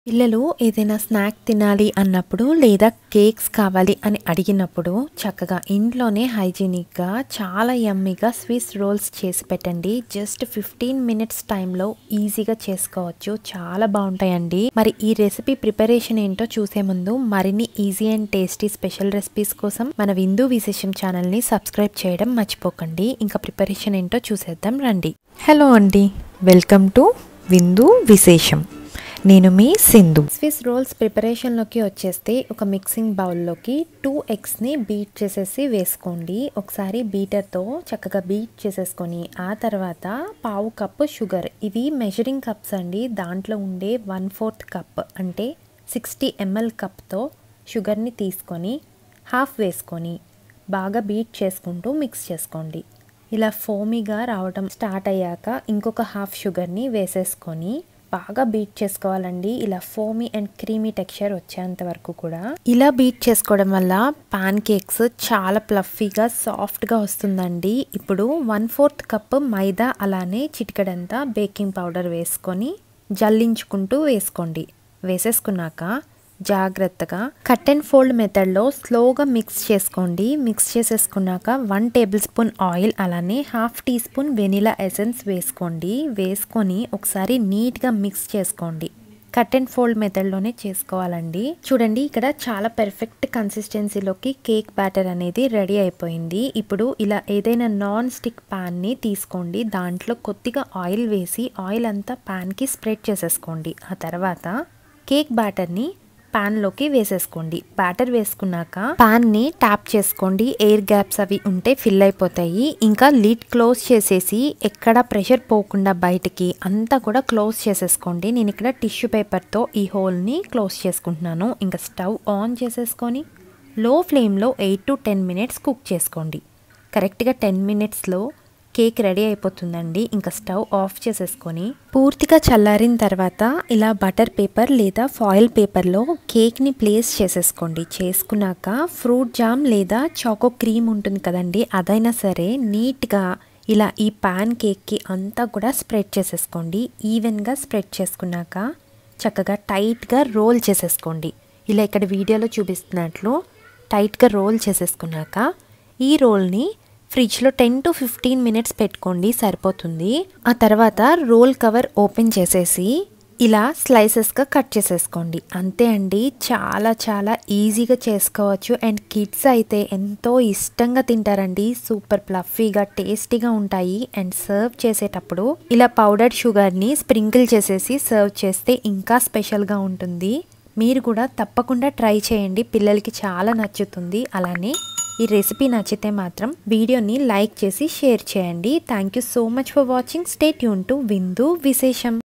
పిల్లలు ఏదైనా స్నాక్ తినాలి అన్నప్పుడు లేదా కేక్స్ కావాలి అని అడిగినప్పుడు చక్కగా ఇంట్లోనే హైజీనిక్గా చాలా యమ్మీగా స్విస్ రోల్స్ చేసి పెట్టండి జస్ట్ ఫిఫ్టీన్ మినిట్స్ టైంలో ఈజీగా చేసుకోవచ్చు చాలా బాగుంటాయండి మరి ఈ రెసిపీ ప్రిపరేషన్ ఏంటో చూసే ముందు మరిన్ని easy and tasty special recipes కోసం మన విందు విశేషం ఛానల్ని సబ్స్క్రైబ్ చేయడం మర్చిపోకండి ఇంకా ప్రిపరేషన్ ఏంటో చూసేద్దాం రండి హలో అండి వెల్కమ్ టు విందు విశేషం నేను మీ సింధు స్విస్ రోల్స్ ప్రిపరేషన్లోకి వచ్చేస్తే ఒక మిక్సింగ్ బౌల్లోకి టూ ఎగ్స్ని బీట్ చేసేసి వేసుకోండి ఒకసారి బీటర్తో చక్కగా బీట్ చేసేసుకొని ఆ తర్వాత పావు కప్పు షుగర్ ఇవి మెజరింగ్ కప్స్ అండి దాంట్లో ఉండే వన్ ఫోర్త్ కప్ అంటే సిక్స్టీ ఎంఎల్ కప్తో షుగర్ని తీసుకొని హాఫ్ వేసుకొని బాగా బీట్ చేసుకుంటూ మిక్స్ చేసుకోండి ఇలా ఫోమీగా రావడం స్టార్ట్ అయ్యాక ఇంకొక హాఫ్ షుగర్ని వేసేసుకొని బాగా బీట్ చేసుకోవాలండి ఇలా ఫోమీ అండ్ క్రీమీ టెక్స్చర్ వచ్చేంత వరకు కూడా ఇలా బీట్ చేసుకోవడం వల్ల పాన్ కేక్స్ చాలా ప్లఫీగా సాఫ్ట్గా వస్తుందండి ఇప్పుడు వన్ ఫోర్త్ కప్ మైదా అలానే చిటికడంతా బేకింగ్ పౌడర్ వేసుకొని జల్లించుకుంటూ వేసుకోండి వేసేసుకున్నాక జాగ్రత్తగా కట్ అండ్ ఫోల్డ్ మెథడ్లో స్లోగా మిక్స్ చేసుకోండి మిక్స్ చేసేసుకున్నాక వన్ టేబుల్ స్పూన్ ఆయిల్ అలానే half teaspoon vanilla essence వేసుకోండి వేసుకొని ఒకసారి నీట్గా మిక్స్ చేసుకోండి కట్ అండ్ ఫోల్డ్ మెథడ్లోనే చేసుకోవాలండి చూడండి ఇక్కడ చాలా పెర్ఫెక్ట్ కన్సిస్టెన్సీలోకి కేక్ బ్యాటర్ అనేది రెడీ అయిపోయింది ఇప్పుడు ఇలా ఏదైనా నాన్ స్టిక్ ప్యాన్ని తీసుకోండి దాంట్లో కొద్దిగా ఆయిల్ వేసి ఆయిల్ అంతా ప్యాన్కి స్ప్రెడ్ చేసేసుకోండి ఆ తర్వాత కేక్ బ్యాటర్ని లోకి వేసేసుకోండి బ్యాటర్ వేసుకున్నాక ని ట్యాప్ చేసుకోండి ఎయిర్ గ్యాప్స్ అవి ఉంటే ఫిల్ అయిపోతాయి ఇంకా లిడ్ క్లోజ్ చేసేసి ఎక్కడ ప్రెషర్ పోకుండా బయటికి అంతా కూడా క్లోజ్ చేసేసుకోండి నేను ఇక్కడ టిష్యూ పేపర్తో ఈ హోల్ని క్లోజ్ చేసుకుంటున్నాను ఇంకా స్టవ్ ఆన్ చేసేసుకొని లో ఫ్లేమ్లో eight to ten minutes cook చేసుకోండి కరెక్ట్గా టెన్ మినిట్స్లో కేక్ రెడీ అయిపోతుందండి ఇంకా స్టవ్ ఆఫ్ చేసేసుకొని పూర్తిగా చల్లారిన తర్వాత ఇలా బటర్ పేపర్ లేదా ఫాయిల్ పేపర్లో కేక్ని ప్లేస్ చేసేసుకోండి చేసుకున్నాక ఫ్రూట్ జామ్ లేదా చాకో క్రీమ్ ఉంటుంది కదండి అదైనా సరే నీట్గా ఇలా ఈ పాన్ కేక్కి అంతా కూడా స్ప్రెడ్ చేసేసుకోండి ఈవెన్గా స్ప్రెడ్ చేసుకున్నాక చక్కగా టైట్గా రోల్ చేసేసుకోండి ఇలా ఇక్కడ వీడియోలో చూపిస్తున్నట్లు టైట్గా రోల్ చేసేసుకున్నాక ఈ రోల్ని ఫ్రిడ్జ్లో టెన్ టు ఫిఫ్టీన్ మినిట్స్ పెట్టుకోండి సరిపోతుంది ఆ తర్వాత రోల్ కవర్ ఓపెన్ చేసేసి ఇలా స్లైసెస్గా కట్ చేసేసుకోండి అంతే అండి చాలా చాలా ఈజీగా చేసుకోవచ్చు అండ్ కిడ్స్ అయితే ఎంతో ఇష్టంగా తింటారండి సూపర్ ప్లఫీగా టేస్టీగా ఉంటాయి అండ్ సర్వ్ చేసేటప్పుడు ఇలా పౌడర్డ్ షుగర్ని స్ప్రింకిల్ చేసేసి సర్వ్ చేస్తే ఇంకా స్పెషల్గా ఉంటుంది మీరు కూడా తప్పకుండా ట్రై చేయండి పిల్లలకి చాలా నచ్చుతుంది అలానే ఈ రెసిపీ నచ్చితే మాత్రం వీడియోని లైక్ చేసి షేర్ చేయండి thank you so much for watching stay tune to Vindu విశేషం